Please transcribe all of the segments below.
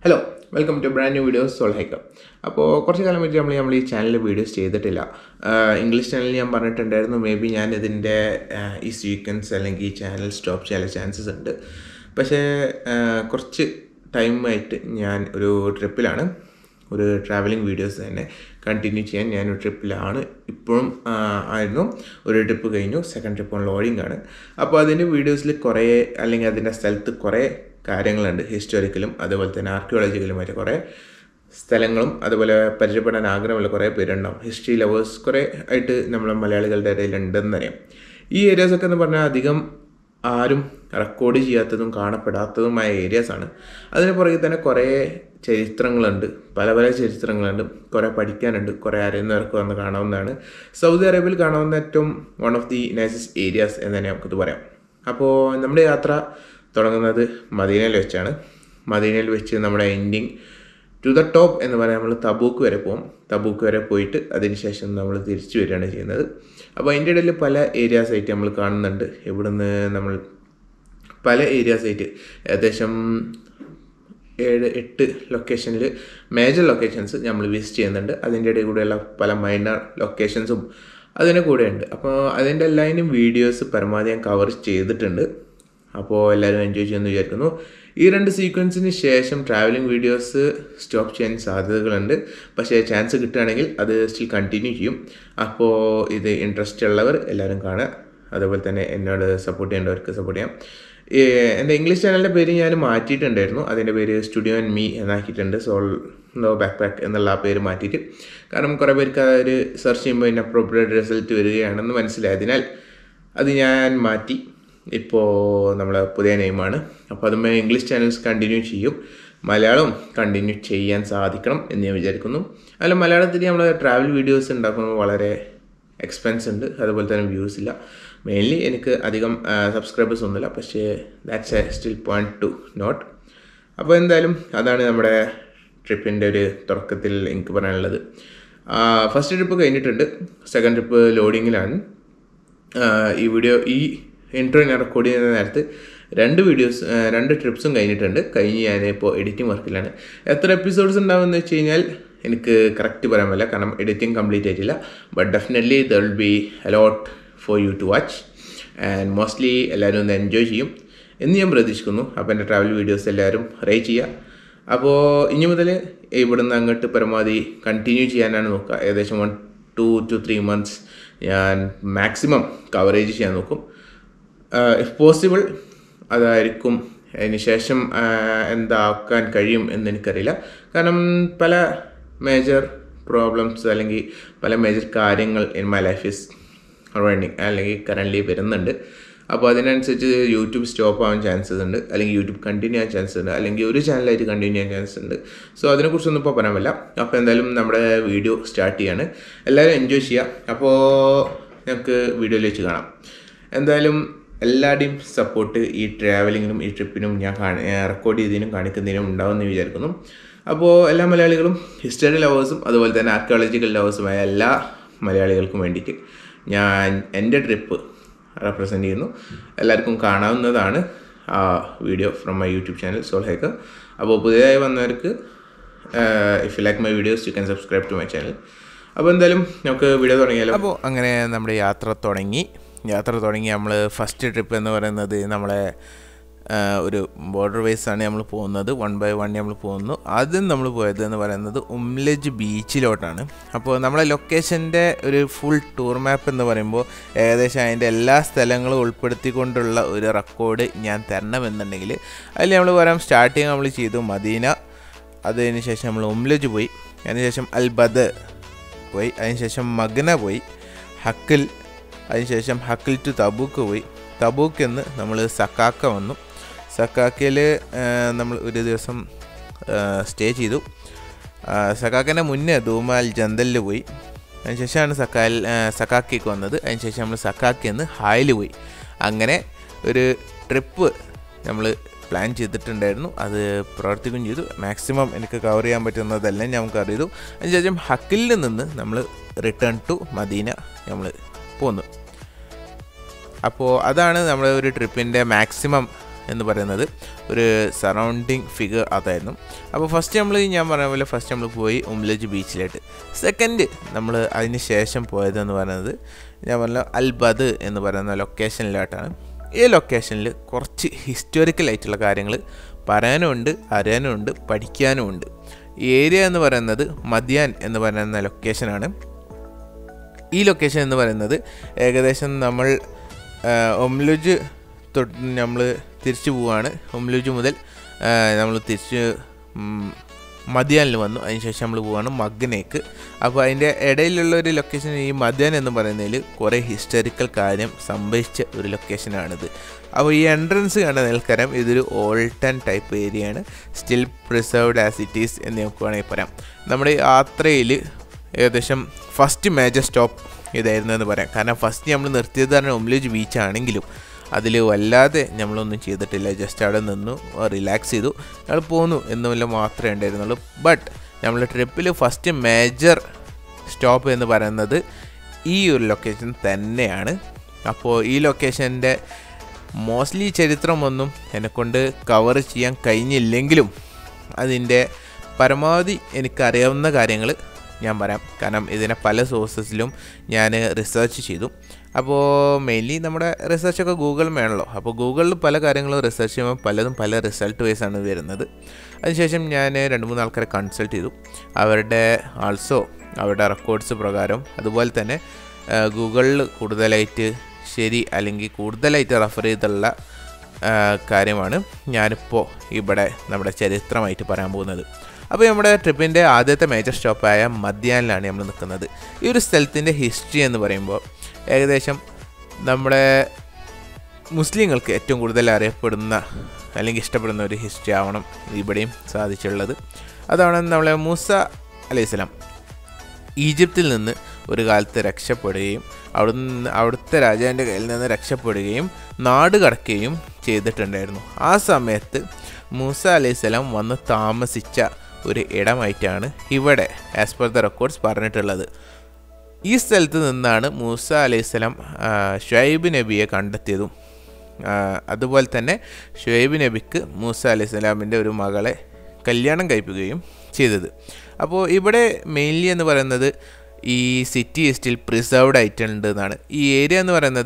hello welcome to brand new videos soul hiker അപ്പോൾ കുറച്ച് കാലം പറ്റി നമ്മൾ നമ്മൾ ഈ ചാനലിൽ വീഡിയോസ് ചെയ്തിട്ടില്ല ആഹ് ഇംഗ്ലീഷ് ചാനലിൽ ഞാൻ പറഞ്ഞിട്ടുണ്ടായിരുന്നു മേ ബി ഞാൻ ഇതിൻ്റെ ആഹ് ഈ സീക്വൻസ് അല്ലെങ്കിൽ ഈ ചാനൽ സ്റ്റോപ്പ് ചെയ്യാൻ ചാൻസസ് ഉണ്ട് പക്ഷേ ആഹ് കുറച്ച് ടൈമായിട്ട് ഞാൻ ഒരു ട്രിപ്പിലാണ് ഒരു ട്രാവലിംഗ് വീഡിയോസ് തന്നെ കണ്ടിന്യൂ ചെയ്യാൻ ഞാൻ ഒരു ട്രിപ്പിലാണ് ഇപ്പോഴും ആ, ആയിരുന്നു ഒരു ട്രിപ്പ് കഴിഞ്ഞു സെക്കൻഡ് ട്രിപ്പ് ഓൺ ലോഡിംഗ് ആണ് അപ്പോൾ അതിൻ്റെ വീഡിയോസിൽ കുറേ അല്ലെങ്കിൽ അതിൻ്റെ സ്ഥലത്ത് കുറേ കാര്യങ്ങളുണ്ട് ഹിസ്റ്റോറിക്കലും അതുപോലെ തന്നെ ആർക്കിയോളജിക്കലുമായിട്ട് കുറേ സ്ഥലങ്ങളും അതുപോലെ പരിചയപ്പെടാൻ ആഗ്രഹമുള്ള കുറേ പേരുണ്ടാവും ഹിസ്റ്ററി ലവേഴ്സ് കുറേ ആയിട്ട് നമ്മളെ മലയാളികളുടെ ഇടയിൽ ഉണ്ടെന്നറിയാം ഈ ഏരിയാസൊക്കെ എന്ന് പറഞ്ഞാൽ അധികം ആരും റെക്കോർഡ് ചെയ്യാത്തതും കാണപ്പെടാത്തതുമായ ഏരിയാസാണ് അതിന് പുറകെ തന്നെ കുറേ ചരിത്രങ്ങളുണ്ട് പല പല ചരിത്രങ്ങളുണ്ട് കുറേ പഠിക്കാനുണ്ട് കുറേ അറിയുന്നവർക്ക് വന്ന് കാണാവുന്നതാണ് സൗദി അറേബ്യയിൽ കാണാവുന്ന ഏറ്റവും one of the nicest areas എന്ന് തന്നെ നമുക്കിത് പറയാം അപ്പോൾ നമ്മുടെ യാത്ര തുടങ്ങുന്നത് മദീനയിൽ വെച്ചാണ് മദീനയിൽ വെച്ച് നമ്മുടെ എൻഡിങ് ടു ദ ടോപ്പ് എന്ന് പറയാൻ നമ്മൾ തബൂക്ക് വരെ പോകും തബൂക്ക് വരെ പോയിട്ട് അതിനുശേഷം നമ്മൾ തിരിച്ചു വരികയാണ് ചെയ്യുന്നത് അപ്പോൾ അതിൻ്റെ ഇടയിൽ പല ഏരിയാസ് ആയിട്ട് നമ്മൾ കാണുന്നുണ്ട് ഇവിടുന്ന് നമ്മൾ പല ഏരിയാസ് ആയിട്ട് ഏകദേശം ഏഴ് എട്ട് ലൊക്കേഷനിൽ മേജർ ലൊക്കേഷൻസ് നമ്മൾ വിസിറ്റ് ചെയ്യുന്നുണ്ട് അതിൻ്റെ ഇടയിൽ കൂടെയുള്ള പല മൈനർ ലൊക്കേഷൻസും അതിന് കൂടെ ഉണ്ട് അപ്പോൾ അതിൻ്റെ എല്ലാതിനും വീഡിയോസ് പരമാവധി ഞാൻ കവർ ചെയ്തിട്ടുണ്ട് അപ്പോൾ എല്ലാവരും എൻജോയ് ചെയ്യുമെന്ന് വിചാരിക്കുന്നു ഈ രണ്ട് സീക്വൻസിന് ശേഷം ട്രാവലിംഗ് വീഡിയോസ് സ്റ്റോപ്പ് ചെയ്യാൻ സാധ്യതകളുണ്ട് പക്ഷേ ചാൻസ് കിട്ടുകയാണെങ്കിൽ അത് സ്റ്റിൽ കണ്ടിന്യൂ ചെയ്യും അപ്പോൾ ഇത് ഇൻട്രസ്റ്റ് ഉള്ളവർ എല്ലാവരും കാണുക അതുപോലെ തന്നെ എന്നോട് സപ്പോർട്ട് ചെയ്യേണ്ടവർക്ക് സപ്പോർട്ട് ചെയ്യാം ഈ എൻ്റെ ഇംഗ്ലീഷ് ചാനലിൻ്റെ പേര് ഞാൻ മാറ്റിയിട്ടുണ്ടായിരുന്നു അതിൻ്റെ പേര് സ്റ്റുഡിയോ ആൻഡ് മീ എന്നാക്കിയിട്ടുണ്ട് സോൾ നോ ബാക്ക് പാക്ക് എന്നുള്ള ആ പേര് മാറ്റിയിട്ട് കാരണം കുറേ പേർക്ക് ആ ഒരു സെർച്ച് ചെയ്യുമ്പോൾ അതിന് അപ്രോപ്രിയേറ്റ് റിസൾട്ട് വരികയാണെന്ന് മനസ്സിലായതിനാൽ അത് ഞാൻ മാറ്റി ഇപ്പോൾ നമ്മളെ പുതിയ നെയിമാണ് അപ്പോൾ അതുമേ ഇംഗ്ലീഷ് ചാനൽസ് കണ്ടിന്യൂ ചെയ്യും മലയാളം കണ്ടിന്യൂ ചെയ്യാൻ സാധിക്കണം എന്ന് ഞാൻ വിചാരിക്കുന്നു അല്ല മലയാളത്തിൽ നമ്മൾ ട്രാവൽ വീഡിയോസ് ഉണ്ടാക്കുമ്പോൾ വളരെ എക്സ്പെൻസ് ഉണ്ട് അതുപോലെ തന്നെ വ്യൂസ് ഇല്ല മെയിൻലി എനിക്ക് അധികം സബ്സ്ക്രൈബേഴ്സ് ഒന്നുമില്ല പക്ഷേ that's a still point to note അപ്പോൾ എന്തായാലും അതാണ് നമ്മുടെ ട്രിപ്പിൻ്റെ ഒരു തുടക്കത്തിൽ എനിക്ക് പറയാനുള്ളത് ഫസ്റ്റ് ട്രിപ്പ് കഴിഞ്ഞിട്ടുണ്ട് സെക്കൻഡ് ട്രിപ്പ് ലോഡിങ്ങിലാണ് ഈ വീഡിയോ ഈ ഇൻട്രോ ഞാൻ റെക്കോർഡ് ചെയ്യുന്ന നേരത്ത് രണ്ട് വീഡിയോസ് രണ്ട് ട്രിപ്സും കഴിഞ്ഞിട്ടുണ്ട് കഴിഞ്ഞ് ഞാനിപ്പോൾ എഡിറ്റിംഗ് വർക്കിലാണ് എത്ര എപ്പിസോഡ്സ് ഉണ്ടാവുമെന്ന് വെച്ച് കഴിഞ്ഞാൽ എനിക്ക് കറക്റ്റ് പറയാൻ പറ്റില്ല കാരണം എഡിറ്റിംഗ് കംപ്ലീറ്റ് ആയിട്ടില്ല but definitely there will be a lot for you to watch and mostly എല്ലാവരും ഒന്ന് എൻജോയ് ചെയ്യും എന്ന് ഞാൻ പ്രതീക്ഷിക്കുന്നു അപ്പോൾ എൻ്റെ ട്രാവൽ വീഡിയോസ് എല്ലാവരും റേറ്റ് ചെയ്യുക അപ്പോൾ ഇനി മുതൽ ഇവിടുന്ന് അങ്ങോട്ട് പരമാവധി കണ്ടിന്യൂ ചെയ്യാനാണ് നോക്കുക ഏകദേശം one two two three months ഞാൻ മാക്സിമം കവറേജ് ചെയ്യാൻ നോക്കും ഇഫ് പോസിബിൾ അതായിരിക്കും അതിന് ശേഷം എന്താക്കാൻ കഴിയും എന്ന് എനിക്കറിയില്ല കാരണം പല മേജർ പ്രോബ്ലംസ് അല്ലെങ്കിൽ പല മേജർ കാര്യങ്ങൾ in my life is running അല്ലെങ്കിൽ കറൻ്റ്ലി വരുന്നുണ്ട് അപ്പോൾ അതിനനുസരിച്ച് യൂട്യൂബ് സ്റ്റോപ്പ് ആവാൻ ചാൻസസ് ഉണ്ട് അല്ലെങ്കിൽ യൂട്യൂബ് കണ്ടിന്യൂ ചെയ്യാൻ ചാൻസ് ഉണ്ട് അല്ലെങ്കിൽ ഒരു ചാനലായിട്ട് കണ്ടിന്യൂ ചെയ്യാൻ ചാൻസ് ഉണ്ട് സോ അതിനെക്കുറിച്ചൊന്നും ഇപ്പോൾ പറയാൻ പറ്റില്ല അപ്പോൾ എന്തായാലും നമ്മുടെ വീഡിയോ സ്റ്റാർട്ട് ചെയ്യാണ് എല്ലാവരും എൻജോയ് ചെയ്യുക അപ്പോൾ ഞങ്ങൾക്ക് വീഡിയോയിൽ വെച്ച് കാണാം എന്തായാലും എല്ലാവരുടെയും സപ്പോർട്ട് ഈ ട്രാവലിങ്ങിനും ഈ ട്രിപ്പിനും ഞാൻ കാണി റെക്കോർഡ് ചെയ്തതിനും കാണിക്കുന്നതിനും ഉണ്ടാവുമെന്ന് വിചാരിക്കുന്നു അപ്പോൾ എല്ലാ മലയാളികളും ഹിസ്റ്ററി ലവേഴ്സും അതുപോലെ തന്നെ ആർക്കിയോളജിക്കൽ ലവേഴ്സുമായ എല്ലാ മലയാളികൾക്കും വേണ്ടിയിട്ട് ഞാൻ എൻ്റെ ട്രിപ്പ് റെപ്രസെൻ്റ് ചെയ്യുന്നു എല്ലാവർക്കും കാണാവുന്നതാണ് ആ video from my YouTube channel soul hiker അപ്പോൾ പുതിയതായി വന്നവർക്ക് if you like my videos you can subscribe to my channel അപ്പോൾ എന്തായാലും നമുക്ക് വീഡിയോ തുടങ്ങിയാലോ അപ്പോൾ അങ്ങനെ നമ്മുടെ യാത്ര തുടങ്ങി യാത്ര തുടങ്ങി നമ്മൾ ഫസ്റ്റ് ട്രിപ്പ് എന്ന് പറയുന്നത് നമ്മളെ ഒരു ബോർഡർ വൈസ് ആണ് നമ്മൾ പോകുന്നത് വൺ ബൈ വൺ നമ്മൾ പോകുന്നു ആദ്യം നമ്മൾ പോയത് എന്ന് പറയുന്നത് ഉംലജ് ബീച്ചിലോട്ടാണ് അപ്പോൾ നമ്മളെ ലൊക്കേഷൻ്റെ ഒരു ഫുൾ ടൂർ മാപ്പ് എന്ന് പറയുമ്പോൾ ഏകദേശം അതിൻ്റെ എല്ലാ സ്ഥലങ്ങളും ഉൾപ്പെടുത്തിക്കൊണ്ടുള്ള ഒരു റെക്കോർഡ് ഞാൻ തരണമെന്നുണ്ടെങ്കിൽ അതിൽ നമ്മൾ പറയാം സ്റ്റാർട്ടിങ് നമ്മൾ ചെയ്തു മദീന അതിന് ശേഷം നമ്മൾ ഉംലജ് പോയി അതിനുശേഷം അൽ ബദ് പോയി അതിനുശേഷം മഗ്ന പോയി ഹക്കിൽ അതിനുശേഷം ഹക്കിൽ ടു തബൂക്ക് പോയി തബൂക്ക് എന്ന് നമ്മൾ സക്കാക്ക വന്നു സക്കാക്കയിൽ നമ്മൾ ഒരു ദിവസം സ്റ്റേ ചെയ്തു സക്കാക്കൻ്റെ മുന്നേ ദൂമാൽ ജന്തലിൽ പോയി അതിനുശേഷമാണ് സക്കാൽ സക്കാക്കിക്ക് വന്നത് അതിനുശേഷം നമ്മൾ സക്കാക്കി എന്ന് ഹായിൽ പോയി അങ്ങനെ ഒരു ട്രിപ്പ് നമ്മൾ പ്ലാൻ ചെയ്തിട്ടുണ്ടായിരുന്നു അത് പ്രവർത്തിക്കുകയും ചെയ്തു മാക്സിമം എനിക്ക് കവർ ചെയ്യാൻ പറ്റുന്നതെല്ലാം നമുക്ക് അറിയതു അതിനുശേഷം ഹക്കിൽ നിന്ന് നമ്മൾ റിട്ടേൺ ടു മദീന നമ്മൾ പോന്നു അപ്പോൾ അതാണ് നമ്മുടെ ഒരു ട്രിപ്പിൻ്റെ മാക്സിമം എന്ന് പറയുന്നത് ഒരു സറൗണ്ടിങ് ഫിഗർ അതായിരുന്നു അപ്പോൾ ഫസ്റ്റ് നമ്മൾ ഞാൻ പറഞ്ഞ പോലെ ഫസ്റ്റ് നമ്മൾ പോയി ഉംലജ് ബീച്ചിലോട്ട് സെക്കൻഡ് നമ്മൾ അതിന് ശേഷം പോയതെന്ന് പറയുന്നത് ഞാൻ പറഞ്ഞ അൽബദ് എന്ന് പറയുന്ന ലൊക്കേഷനിലോട്ടാണ് ഈ ലൊക്കേഷനിൽ കുറച്ച് ഹിസ്റ്റോറിക്കൽ ആയിട്ടുള്ള കാര്യങ്ങൾ പറയാനുമുണ്ട് അറിയാനുമുണ്ട് പഠിക്കാനുമുണ്ട് ഈ ഏരിയ എന്ന് പറയുന്നത് മദ്യാൻ എന്ന് പറയുന്ന ലൊക്കേഷനാണ് ഈ ലൊക്കേഷൻ എന്ന് പറയുന്നത് ഏകദേശം നമ്മൾ ഒംലുജ് തൊട്ട് നമ്മൾ തിരിച്ചു പോവുകയാണ് ഒംലുജ് മുതൽ നമ്മൾ തിരിച്ച് മദ്യാനിൽ വന്നു അതിനുശേഷം നമ്മൾ പോവുകയാണ് മഗ്നേക്ക് അപ്പോൾ അതിൻ്റെ ഇടയിലുള്ള ഒരു ലൊക്കേഷൻ ഈ മദ്യാൻ എന്ന് പറയുന്നതിൽ കുറേ ഹിസ്റ്റോറിക്കൽ കാര്യം സംഭവിച്ച ഒരു ലൊക്കേഷനാണിത് അപ്പോൾ ഈ എൻട്രൻസ് കണ്ട നിൽക്കരം ഇതൊരു ഓൾട്ടൺ ടൈപ്പ് ഏരിയയാണ് still preserved as it is എന്ന് നമുക്ക് വേണമെങ്കിൽ പറയാം നമ്മുടെ യാത്രയിൽ ഏകദേശം ഫസ്റ്റ് മേജർ സ്റ്റോപ്പ് ഇതായിരുന്നു എന്ന് പറയാം കാരണം ഫസ്റ്റ് നമ്മൾ നിർത്തിയത് പറഞ്ഞാൽ ഒംലേജ് ബീച്ച് ആണെങ്കിലും അതിൽ വല്ലാതെ നമ്മളൊന്നും ചെയ്തിട്ടില്ല ജസ്റ്റ് അവിടെ നിന്നു റിലാക്സ് ചെയ്തു ഞങ്ങൾ പോന്നു എന്നുമില്ല മാത്രമേ ഉണ്ടായിരുന്നുള്ളൂ ബട്ട് നമ്മൾ ട്രിപ്പിൽ ഫസ്റ്റ് മേജർ സ്റ്റോപ്പ് എന്ന് പറയുന്നത് ഈ ഒരു ലൊക്കേഷൻ തന്നെയാണ് അപ്പോൾ ഈ ലൊക്കേഷൻ്റെ മോസ്റ്റ്ലി ചരിത്രമൊന്നും എന്നെക്കൊണ്ട് കവർ ചെയ്യാൻ കഴിഞ്ഞില്ലെങ്കിലും അതിൻ്റെ പരമാവധി എനിക്കറിയാവുന്ന കാര്യങ്ങൾ ഞാൻ പറയാം കാരണം ഇതിനെ പല സോഴ്സസിലും ഞാൻ റിസർച്ച് ചെയ്തു അപ്പോൾ മെയിൻലി നമ്മുടെ റിസർച്ചൊക്കെ ഗൂഗിൾ വേണമല്ലോ അപ്പോൾ ഗൂഗിളിൽ പല കാര്യങ്ങളും റിസർച്ച് ചെയ്യുമ്പോൾ പലതും പല റിസൾട്ട് വൈസ് ആണ് വരുന്നത് അതിനുശേഷം ഞാൻ രണ്ട് മൂന്ന് ആൾക്കാരെ കൺസൾട്ട് ചെയ്തു അവരുടെ ആൾസോ അവരുടെ റെക്കോർഡ്സ് പ്രകാരം അതുപോലെ തന്നെ ഗൂഗിളിൽ കൂടുതലായിട്ട് ശരി അല്ലെങ്കിൽ കൂടുതലായിട്ട് റെഫർ ചെയ്തുള്ള കാര്യമാണ് ഞാനിപ്പോൾ ഇവിടെ നമ്മുടെ ചരിത്രമായിട്ട് പറയാൻ പോകുന്നത് അപ്പോൾ നമ്മുടെ ട്രിപ്പിൻ്റെ ആദ്യത്തെ മേജർ സ്റ്റോപ്പായ മദ്യാനിലാണ് നമ്മൾ നിൽക്കുന്നത് ഈ ഒരു സ്ഥലത്തിൻ്റെ ഹിസ്റ്ററി എന്ന് പറയുമ്പോൾ ഏകദേശം നമ്മുടെ മുസ്ലിങ്ങൾക്ക് ഏറ്റവും കൂടുതൽ അറിയപ്പെടുന്ന അല്ലെങ്കിൽ ഇഷ്ടപ്പെടുന്ന ഒരു ഹിസ്റ്ററി ആവണം ഇവിടെയും സാധിച്ചുള്ളത് അതാണ് നമ്മളെ മൂസ അലൈഹിസ്ലാം ഈജിപ്തിൽ നിന്ന് ഒരു കാലത്ത് രക്ഷപ്പെടുകയും അവിടെ നിന്ന് അവിടുത്തെ രാജാവിൻ്റെ കയ്യിൽ നിന്ന് രക്ഷപ്പെടുകയും നാട് കടക്കുകയും ചെയ്തിട്ടുണ്ടായിരുന്നു ആ സമയത്ത് മൂസ അലൈഹിസ്സലാം വന്ന് താമസിച്ച ഒരു ഇടമായിട്ടാണ് ഇവിടെ ആസ് പെർ ദ റെക്കോർഡ്സ് പറഞ്ഞിട്ടുള്ളത് ഈ സ്ഥലത്ത് നിന്നാണ് മൂസ അലൈഹിസ്സലാം ഷുഹൈബ് നബിയെ കണ്ടെത്തിയതും അതുപോലെ തന്നെ ഷുഹൈബ് നബിക്ക് മൂസ അലൈഹിസ്സലാമിൻ്റെ ഒരു മകളെ കല്യാണം കഴിപ്പിക്കുകയും ചെയ്തത് അപ്പോൾ ഇവിടെ മെയിൻലി എന്ന് പറയുന്നത് ഈ സിറ്റി സ്റ്റിൽ പ്രിസർവ്ഡ് ആയിട്ടുണ്ട് എന്നാണ് ഈ ഏരിയ എന്ന് പറയുന്നത്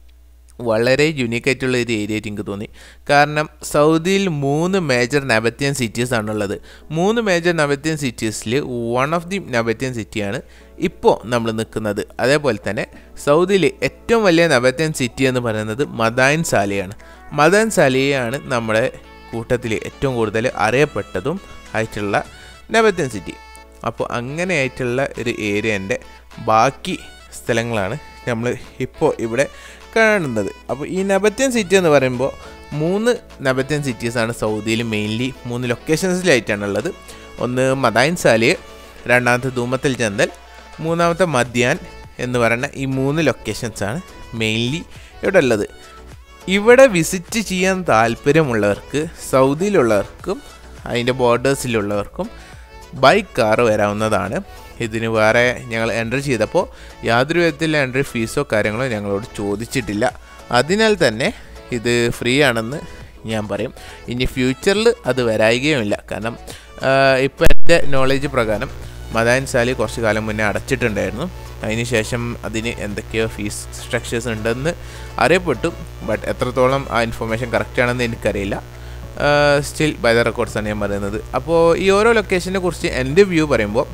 വളരെ യുണീക്ക് ആയിട്ടുള്ള ഒരു ഏരിയ ആയിട്ട് എനിക്ക് തോന്നി കാരണം സൗദിയിൽ മൂന്ന് മേജർ നബത്യൻ സിറ്റീസ് ആണുള്ളത് മൂന്ന് മേജർ നബത്യൻ സിറ്റീസിൽ വൺ ഓഫ് ദി നബത്യൻ സിറ്റിയാണ് ഇപ്പോൾ നമ്മൾ നിൽക്കുന്നത് അതേപോലെ തന്നെ സൗദിയിലെ ഏറ്റവും വലിയ നബത്യൻ സിറ്റി എന്ന് പറയുന്നത് മദാൻ സാലിയാണ് മദാൻ സാലിയാണ് നമ്മുടെ കൂട്ടത്തിൽ ഏറ്റവും കൂടുതൽ അറിയപ്പെട്ടതും ആയിട്ടുള്ള നബത്യൻ സിറ്റി അപ്പോൾ അങ്ങനെയായിട്ടുള്ള ഒരു ഏരിയൻ്റെ ബാക്കി സ്ഥലങ്ങളാണ് നമ്മൾ ഇപ്പോൾ ഇവിടെ കാണുന്നത് അപ്പോൾ ഈ നബത്യൻ സിറ്റി എന്ന് പറയുമ്പോൾ മൂന്ന് നബത്യൻ സിറ്റീസാണ് സൗദിയിൽ മെയിൻലി മൂന്ന് ലൊക്കേഷൻസിലായിട്ടാണ് ഉള്ളത് ഒന്ന് മദായിൻ സാലിയ് രണ്ടാമത്തെ ധൂമത്തൽ ചന്തൽ മൂന്നാമത്തെ മദ്യാൻ എന്ന് പറയുന്ന ഈ മൂന്ന് ലൊക്കേഷൻസാണ് മെയിൻലി ഇവിടെ ഉള്ളത് ഇവിടെ വിസിറ്റ് ചെയ്യാൻ താല്പര്യമുള്ളവർക്ക് സൗദിയിലുള്ളവർക്കും അതിൻ്റെ ബോർഡേഴ്സിലുള്ളവർക്കും ബൈ കാർ വരാവുന്നതാണ് ഇതിന് വേറെ ഞങ്ങൾ എൻട്രി ചെയ്തപ്പോൾ യാതൊരു വിധത്തിലുള്ള എൻട്രി ഫീസോ കാര്യങ്ങളോ ഞങ്ങളോട് ചോദിച്ചിട്ടില്ല അതിനാൽ തന്നെ ഇത് ഫ്രീ ആണെന്ന് ഞാൻ പറയും ഇനി ഫ്യൂച്ചറിൽ അത് വരായികയുമില്ല കാരണം ഇപ്പോൾ എൻ്റെ നോളേജ് പ്രകാരം മദാൻ സാലി കുറച്ച് കാലം മുന്നേ അടച്ചിട്ടുണ്ടായിരുന്നു അതിനുശേഷം അതിന് എന്തൊക്കെയോ ഫീസ് സ്ട്രക്ചേഴ്സ് ഉണ്ടെന്ന് അറിയപ്പെട്ടു ബട്ട് എത്രത്തോളം ആ ഇൻഫർമേഷൻ കറക്റ്റ് ആണെന്ന് എനിക്കറിയില്ല സ്റ്റിൽ ബൈ ദ റെക്കോർഡ്സാണ് ഞാൻ പറയുന്നത് അപ്പോൾ ഈ ഓരോ ലൊക്കേഷനെ കുറിച്ച് എൻ്റെ വ്യൂ പറയുമ്പോൾ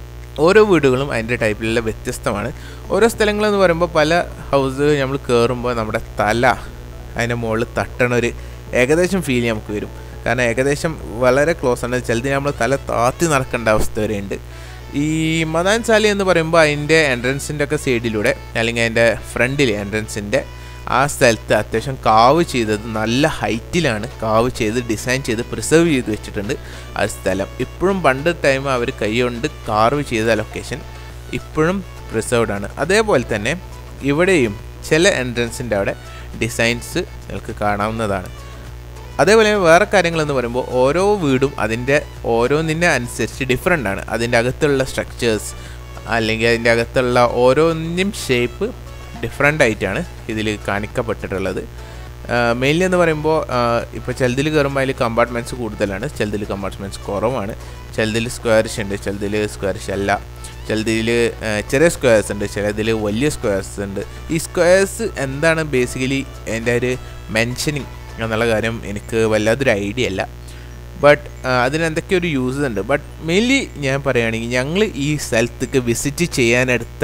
ഓരോ വീടുകളും അതിൻ്റെ ടൈപ്പിലുള്ള വ്യത്യസ്തമാണ് ഓരോ സ്ഥലങ്ങളെന്ന് പറയുമ്പോൾ പല ഹൗസ് നമ്മൾ കയറുമ്പോൾ നമ്മുടെ തല അതിൻ്റെ മുകളിൽ തട്ടണ ഒരു ഏകദേശം ഫീൽ നമുക്ക് വരും കാരണം ഏകദേശം വളരെ ക്ലോസ് ആണ് ചിലത് നമ്മൾ തല താത്തി നടക്കേണ്ട അവസ്ഥ വരെയുണ്ട് ഈ മദാൻ സാലി എന്ന് പറയുമ്പോൾ അതിൻ്റെ എൻട്രൻസിൻ്റെ ഒക്കെ സൈഡിലൂടെ അല്ലെങ്കിൽ അതിൻ്റെ ഫ്രണ്ടിൽ എൻട്രൻസിൻ്റെ ആ സ്ഥലത്ത് അത്യാവശ്യം കാവ് ചെയ്തത് നല്ല ഹൈറ്റിലാണ് കാവ് ചെയ്ത് ഡിസൈൻ ചെയ്ത് പ്രിസർവ് ചെയ്ത് വെച്ചിട്ടുണ്ട് ആ സ്ഥലം ഇപ്പോഴും പണ്ട് ടൈം അവർ കൈകൊണ്ട് കാർവ് ചെയ്ത ലൊക്കേഷൻ ഇപ്പോഴും പ്രിസർവ്ഡ് ആണ് അതേപോലെ തന്നെ ഇവിടെയും ചില എൻട്രൻസിൻ്റെ അവിടെ ഡിസൈൻസ് നിങ്ങൾക്ക് കാണാവുന്നതാണ് അതേപോലെ വേറെ കാര്യങ്ങളെന്ന് പറയുമ്പോൾ ഓരോ വീടും അതിൻ്റെ ഓരോന്നിനെ അനുസരിച്ച് ഡിഫറെൻ്റ് ആണ് അതിൻ്റെ അകത്തുള്ള സ്ട്രക്ചേഴ്സ് അല്ലെങ്കിൽ അതിൻ്റെ അകത്തുള്ള ഓരോന്നിനും ഷേപ്പ് ഡിഫറെൻ്റ് ആയിട്ടാണ് ഇതിൽ കാണിക്കപ്പെട്ടിട്ടുള്ളത് മെയിൻലി എന്ന് പറയുമ്പോൾ ഇപ്പോൾ ചിലതിൽ കയറുമ്പോൾ അതിൽ കമ്പാർട്ട്മെൻറ്റ്സ് കൂടുതലാണ് ചിലതിൽ കമ്പാർട്ട്മെൻറ്റ്സ് കുറവാണ് ചിലതിൽ സ്ക്വയറിഷ് ഉണ്ട് ചിലതിൽ സ്ക്വയറിഷ് അല്ല ചിലതിൽ ചെറിയ സ്ക്വയർസ് ഉണ്ട് ചിലതിൽ വലിയ സ്ക്വയർസ് ഉണ്ട് ഈ സ്ക്വയർസ് എന്താണ് ബേസിക്കലി എൻ്റെ ഒരു മെൻഷനിങ് എന്നുള്ള കാര്യം എനിക്ക് വല്ലാത്തൊരു ഐഡിയ അല്ല ബട്ട് അതിന് എന്തൊക്കെ ഒരു യൂസ് ഉണ്ട് ബട്ട് മെയിൻലി ഞാൻ പറയുകയാണെങ്കിൽ ഞങ്ങൾ ഈ സ്ഥലത്തേക്ക് വിസിറ്റ് ചെയ്യാനെടുത്ത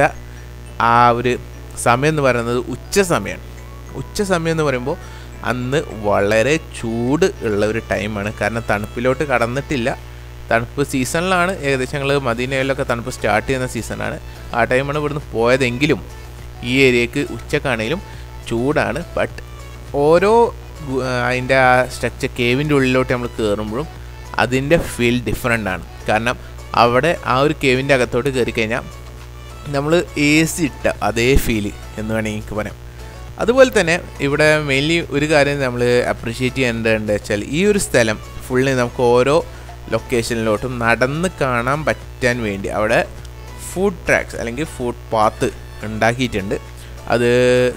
ആ ഒരു സമയം എന്ന് പറയുന്നത് ഉച്ച സമയമാണ് ഉച്ച സമയം എന്ന് പറയുമ്പോൾ അന്ന് വളരെ ചൂട് ഉള്ള ഒരു ടൈമാണ് കാരണം തണുപ്പിലോട്ട് കടന്നിട്ടില്ല തണുപ്പ് സീസണിലാണ് ഏകദേശം ഞങ്ങൾ മദീനയിലൊക്കെ തണുപ്പ് സ്റ്റാർട്ട് ചെയ്യുന്ന സീസണാണ് ആ ടൈമാണ് ഇവിടുന്ന് പോയതെങ്കിലും ഈ ഏരിയക്ക് ഉച്ചക്കാണെങ്കിലും ചൂടാണ് ബട്ട് ഓരോ ഗു- ആ, അതിൻ്റെ ആ സ്ട്രക്ചർ കേവിൻ്റെ ഉള്ളിലോട്ട് നമ്മൾ കയറുമ്പോഴും അതിൻ്റെ ഫീൽ ഡിഫറെൻ്റ് ആണ് കാരണം അവിടെ ആ ഒരു കേവിൻ്റെ അകത്തോട്ട് കയറി കഴിഞ്ഞാൽ നമ്മൾ എ സി ഇട്ട അതേ ഫീല് എന്ന് വേണമെങ്കിൽ എനിക്ക് പറയാം അതുപോലെ തന്നെ ഇവിടെ മെയിൻലി ഒരു കാര്യം നമ്മൾ അപ്രിഷ്യേറ്റ് ചെയ്യേണ്ടത് വെച്ചാൽ ഈ ഒരു സ്ഥലം ഫുള്ളി നമുക്ക് ഓരോ ലൊക്കേഷനിലോട്ടും നടന്ന് കാണാൻ പറ്റാൻ വേണ്ടി അവിടെ ഫുഡ് ട്രാക്സ് അല്ലെങ്കിൽ ഫുഡ് പാത്ത് ഉണ്ടാക്കിയിട്ടുണ്ട് അത്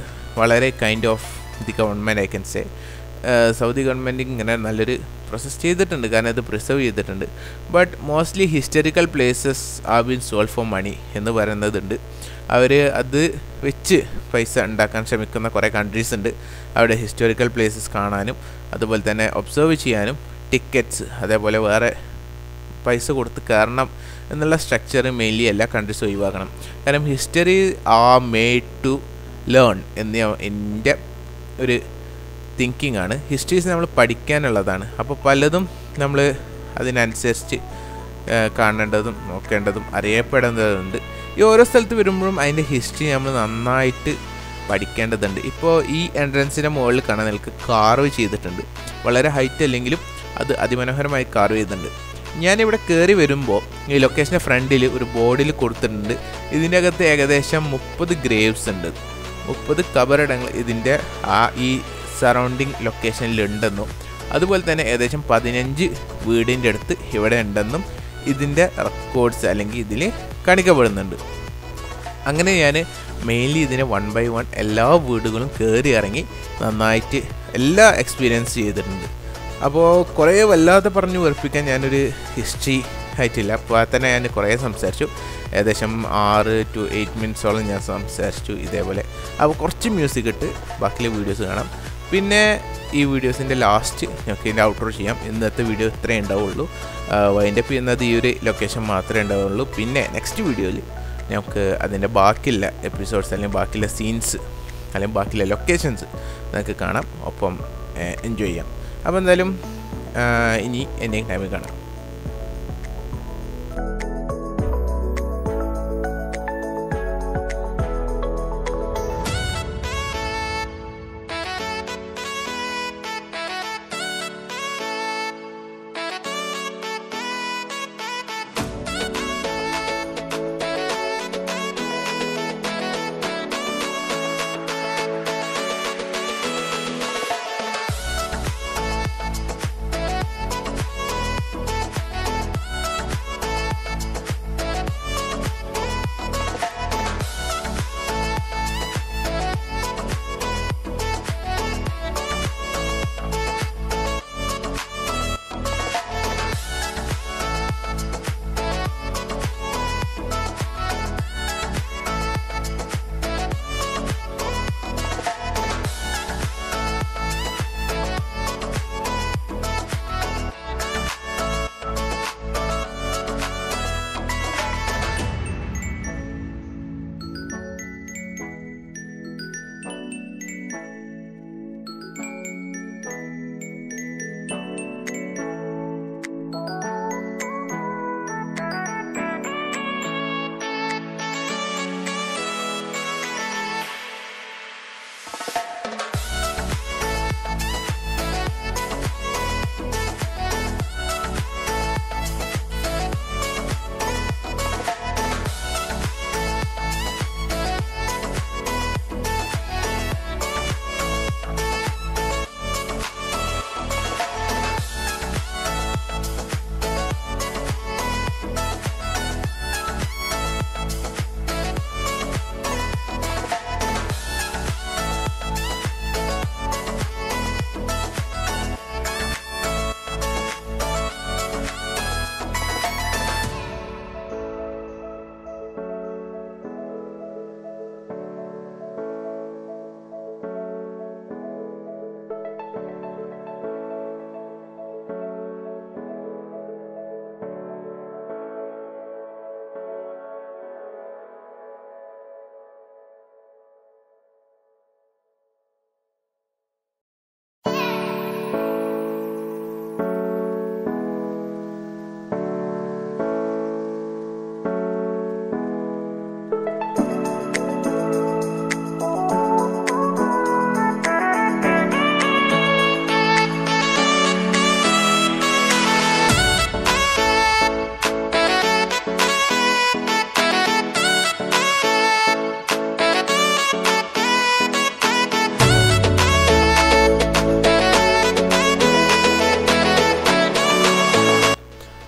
വളരെ kind of the government I can say Saudi government ഇങ്ങനെ നല്ലൊരു പ്രോസസ് ചെയ്തിട്ടുണ്ട് കാരണം അത് പ്രിസർവ് ചെയ്തിട്ടുണ്ട് but mostly historical places are been solve for money എന്ന് പറയുന്നതുണ്ട് അവർ അത് വെച്ച് പൈസ ഉണ്ടാക്കാൻ ശ്രമിക്കുന്ന കുറേ കൺട്രീസ് ഉണ്ട് അവിടെ ഹിസ്റ്റോറിക്കൽ പ്ലേസസ് കാണാനും അതുപോലെ തന്നെ ഒബ്സർവ് ചെയ്യാനും ടിക്കറ്റ്സ് അതേപോലെ വേറെ പൈസ കൊടുത്ത് കയറണം എന്നുള്ള സ്ട്രക്ചർ മെയിൻലി എല്ലാ കൺട്രീസും ഒഴിവാക്കണം കാരണം ഹിസ്റ്ററി ആ മെയ്ഡ് ടു ലേൺ എന്ന് ഞാൻ- എൻ്റെ ഒരു തിങ്കിങ് ആണ് ഹിസ്റ്ററീസ് നമ്മൾ പഠിക്കാനുള്ളതാണ് അപ്പോൾ പലതും നമ്മൾ അതിനനുസരിച്ച് ആ, കാണേണ്ടതും നോക്കേണ്ടതും അറിയപ്പെടേണ്ടതുണ്ട് ഈ ഓരോ സ്ഥലത്ത് വരുമ്പോഴും അതിൻ്റെ ഹിസ്റ്ററി നമ്മൾ നന്നായിട്ട് പഠിക്കേണ്ടതുണ്ട് ഇപ്പോൾ ഈ എൻട്രൻസിൻ്റെ മുകളിൽ കാണാൻ നിങ്ങൾക്ക് കാർവ് ചെയ്തിട്ടുണ്ട് വളരെ ഹൈറ്റ് അല്ലെങ്കിലും അത് അതിമനോഹരമായി കാർവ് ചെയ്തിട്ടുണ്ട് ഞാനിവിടെ കയറി വരുമ്പോൾ ഈ ലൊക്കേഷൻ്റെ ഫ്രണ്ടിൽ ഒരു ബോർഡിൽ കൊടുത്തിട്ടുണ്ട് ഇതിൻ്റെ അകത്ത് ഏകദേശം മുപ്പത് ഗ്രേവ്സ് ഉണ്ട് മുപ്പത് കബറിടങ്ങൾ ഇതിൻ്റെ ആ ഈ സറൗണ്ടിങ് ലൊക്കേഷനിൽ ഉണ്ടെന്നും അതുപോലെ തന്നെ ഏകദേശം പതിനഞ്ച് വീടിൻ്റെ അടുത്ത് ഇവിടെ ഉണ്ടെന്നും ഇതിൻ്റെ റെക്കോർഡ്സ് അല്ലെങ്കിൽ ഇതിൽ കാണിക്കപ്പെടുന്നുണ്ട് അങ്ങനെ ഞാൻ മെയിൻലി ഇതിനെ വൺ ബൈ വൺ എല്ലാ വീടുകളും കയറി ഇറങ്ങി നന്നായിട്ട് എല്ലാ എക്സ്പീരിയൻസ് ചെയ്തിട്ടുണ്ട് അപ്പോൾ കുറേ വല്ലാതെ പറഞ്ഞു വെറുപ്പിക്കാൻ ഞാനൊരു ഹിസ്റ്ററി ആയിട്ടില്ല അപ്പോൾ തന്നെ ഞാൻ കുറേ സംസാരിച്ചു ഏകദേശം ആറ് ടു എയ്റ്റ് മിനിറ്റ്സോളം ഞാൻ സംസാരിച്ചു ഇതേപോലെ അപ്പോൾ കുറച്ച് മ്യൂസിക് ഇട്ട് ബാക്കിയുള്ള വീഡിയോസ് കാണാം പിന്നെ ഈ വീഡിയോസിൻ്റെ ലാസ്റ്റ് ഞങ്ങൾക്ക് ഇതിൻ്റെ ഔട്ട്റോ ചെയ്യാം ഇന്നത്തെ വീഡിയോ ഇത്രേ ഉണ്ടാവുള്ളൂ വൈൻഡപ്പ് ചെയ്യുന്നത് ഈ ഒരു ലൊക്കേഷൻ മാത്രമേ ഉണ്ടാവുള്ളൂ പിന്നെ നെക്സ്റ്റ് വീഡിയോയിൽ നമുക്ക് അതിൻ്റെ ബാക്കിയുള്ള എപ്പിസോഡ്സ് അല്ലെങ്കിൽ ബാക്കിയുള്ള സീൻസ് അല്ലെങ്കിൽ ബാക്കിയുള്ള ലൊക്കേഷൻസ് നമുക്ക് കാണാം ഒപ്പം എൻജോയ് ചെയ്യാം അപ്പോൾ എന്തായാലും ആ, ഇനി എൻ്റെ ടൈമിൽ കാണാം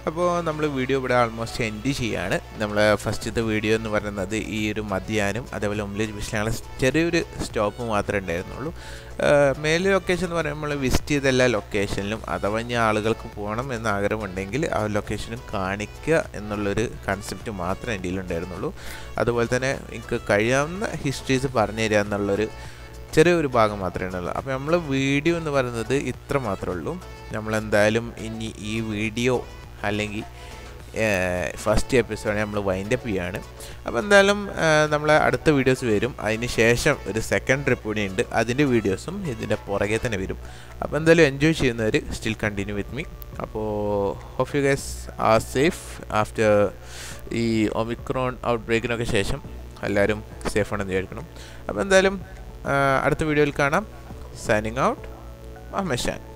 അപ്പോൾ നമ്മൾ വീഡിയോ ഇവിടെ ആൾമോസ്റ്റ് എൻഡ് ചെയ്യാണ് നമ്മൾ ഫസ്റ്റത്തെ വീഡിയോ എന്ന് പറയുന്നത് ഈ ഒരു മധ്യാനും അതേപോലെ ഉമ്ലേജ് ബീച്ചിൽ ഞങ്ങൾ ചെറിയൊരു സ്റ്റോപ്പ് മാത്രമേ ഉണ്ടായിരുന്നുള്ളൂ മേലെ ലൊക്കേഷൻ എന്ന് പറയുമ്പോൾ നമ്മൾ വിസിറ്റ് ചെയ്ത എല്ലാ ലൊക്കേഷനിലും അഥവാ ഇനി ആളുകൾക്ക് പോകണം എന്ന് ആഗ്രഹമുണ്ടെങ്കിൽ ആ ലൊക്കേഷനും കാണിക്കുക എന്നുള്ളൊരു കൺസെപ്റ്റ് മാത്രമേ എൻ്റെ ഉണ്ടായിരുന്നുള്ളൂ അതുപോലെ തന്നെ എനിക്ക് കഴിയാവുന്ന ഹിസ്റ്ററീസ് പറഞ്ഞു തരിക എന്നുള്ളൊരു ചെറിയൊരു ഭാഗം മാത്രമേ ഉള്ളൂ അപ്പോൾ നമ്മൾ വീഡിയോ എന്ന് പറയുന്നത് ഇത്ര മാത്രമേ ഉള്ളൂ നമ്മളെന്തായാലും ഇനി ഈ വീഡിയോ അല്ലെങ്കിൽ ഫസ്റ്റ് എപ്പിസോഡ് നമ്മൾ വൈൻഡ് അപ്പ് ചെയ്യാണ് അപ്പോൾ എന്തായാലും നമ്മളെ അടുത്ത വീഡിയോസ് വരും അതിന് ശേഷം ഒരു സെക്കൻഡ് ട്രിപ്പ് കൂടി ഉണ്ട് അതിൻ്റെ വീഡിയോസും ഇതിൻ്റെ പുറകെ തന്നെ വരും അപ്പോൾ എന്തായാലും എൻജോയ് ചെയ്യുന്നവർ സ്റ്റിൽ കണ്ടിന്യൂ വിത്ത് മീ അപ്പോൾ hope you guys are safe after ഈ ഒമിക്രോൺ ഔട്ട് ബ്രേക്കിനൊക്കെ ശേഷം എല്ലാവരും സേഫാണെന്ന് വിചാരിക്കണം അപ്പോൾ എന്തായാലും അടുത്ത വീഡിയോയിൽ കാണാം സൈനിങ് ഔട്ട് അഹമ്മദ് ഷാൻ